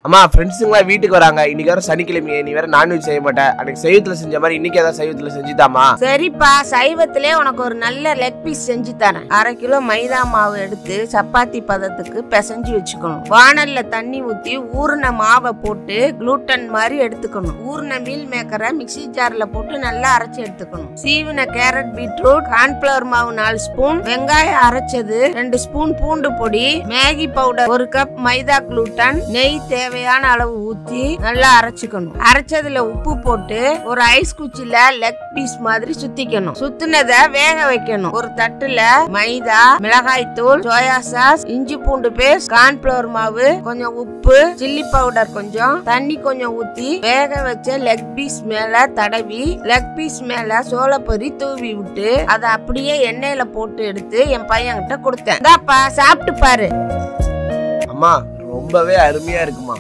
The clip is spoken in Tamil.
அம்மா ஃப்ரெண்ட்ஸுங்களாம் வீட்டுக்கு வராங்க இன்னைக்கு வேற சனிக்கிழமையே நீ வேற நான்வெஜ் செய்ய மாட்டேன் அன்னைக்கு சைவத்துல செஞ்ச மாதிரி இன்னைக்கு ஏதாவது சைவத்துல செஞ்சுதாமா சரிப்பா சைவத்திலே உனக்கு ஒரு நல்ல லெக் பீஸ் செஞ்சு தரேன் அரை கிலோ மைதா மாவு எடுத்து சப்பாத்தி பதத்துக்கு பிசைஞ்சு வச்சுக்கணும் வானல்ல தண்ணி ஊத்தி ஊறின மாவை போட்டு குளூட்டன் மாதிரி எடுத்துக்கணும் ஊறின மீல் மேக்கரை மிக்ஸி ஜார்ல போட்டு நல்லா அரைச்சு எடுத்துக்கணும் சீவின கேரட் பீட்ரூட் கார்ன்ஃபிளவர் மாவு நாலு ஸ்பூன் வெங்காயம் அரைச்சது ரெண்டு ஸ்பூன் பூண்டு பொடி மேகி பவுடர் ஒரு கப் மைதா குளூட்டன் நெய் தேவையான அளவு ஊத்தி நல்லா அரைச்சுக்கணும் அரைச்சதுல உப்பு போட்டு ஒரு ஐஸ் குச்சில லெக் பீஸ் மாதிரி சுத்திக்கணும் சுத்தினத வேக வைக்கணும் ஒரு தட்டுல மைதா மிளகாய் தூள் சோயா சாஸ் இஞ்சி பூண்டு பேஸ்ட் கார்ன்ஃபிளவர் மாவு கொஞ்சம் உப்பு சில்லி பவுடர் கொஞ்சம் தண்ணி கொஞ்சம் ஊத்தி வேக வச்ச லெக் பீஸ் மேல தடவி லெக் பீஸ் மேல சோளப்பொரி தூவி விட்டு அதை அப்படியே எண்ணெயில போட்டு எடுத்து என் பையன்கிட்ட கொடுத்தேன் இந்தாப்பா சாப்பிட்டு பாரு அம்மா ரொம்பவே அருமையா இருக்குமா